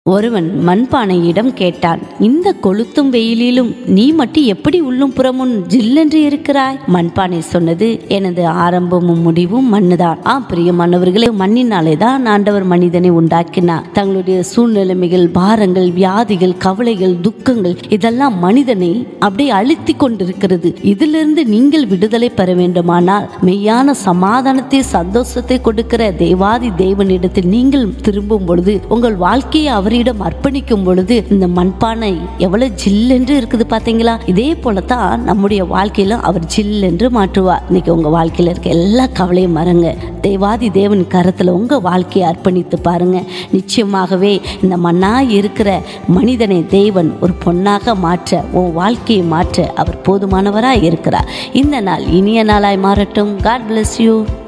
ஒருவன் மண்பானையிடம் கேட்டான் இந்த கொளுத்தும் வெயிலிலும் நீ மட்டும் எப்படி உள்ளும் புறமும் ஜில்லென்று இருக்கிறாய் மண்பானை சொன்னது எனது ஆரம்பமும் முடிவும் மண்ணுதான் ஆம் பிரியமானவர்களே மண்ணினாலே தான் ஆண்டவர் மனிதனை உண்டாக்கினார் தங்களுடைய சூழ்நிலைமைகள் பாரங்கள் வியாதிகள் கவலைகள் துக்கங்கள் இதெல்லாம் மனிதனை அப்படியே அழுத்தி கொண்டிருக்கிறது இதிலிருந்து நீங்கள் விடுதலை பெற வேண்டுமானால் மெய்யான சமாதானத்தை சந்தோஷத்தை கொடுக்கிற தேவாதி தேவனிடத்தில் நீங்கள் திரும்பும் பொழுது உங்கள் வாழ்க்கையை அவரிடம் அர்ப்பணிக்கும் பொழுது இந்த மண்பானை எவ்வளவு ஜில்லென்று இருக்குது பாத்தீங்களா இதே போலத்தான் நம்முடைய வாழ்க்கையில அவர் ஜில்லென்று மாற்றுவார் இன்னைக்கு உங்க வாழ்க்கையில இருக்க எல்லா கவலையும் மறங்க தேவாதி தேவன் கரத்துல உங்க வாழ்க்கையை அர்ப்பணித்து பாருங்க நிச்சயமாகவே இந்த மண்ணாய் இருக்கிற மனிதனை தேவன் ஒரு பொன்னாக மாற்ற உன் வாழ்க்கையை மாற்ற அவர் போதுமானவராய் இருக்கிறார் இந்த நாள் இனிய நாளாய் மாறட்டும் காட் bless யூ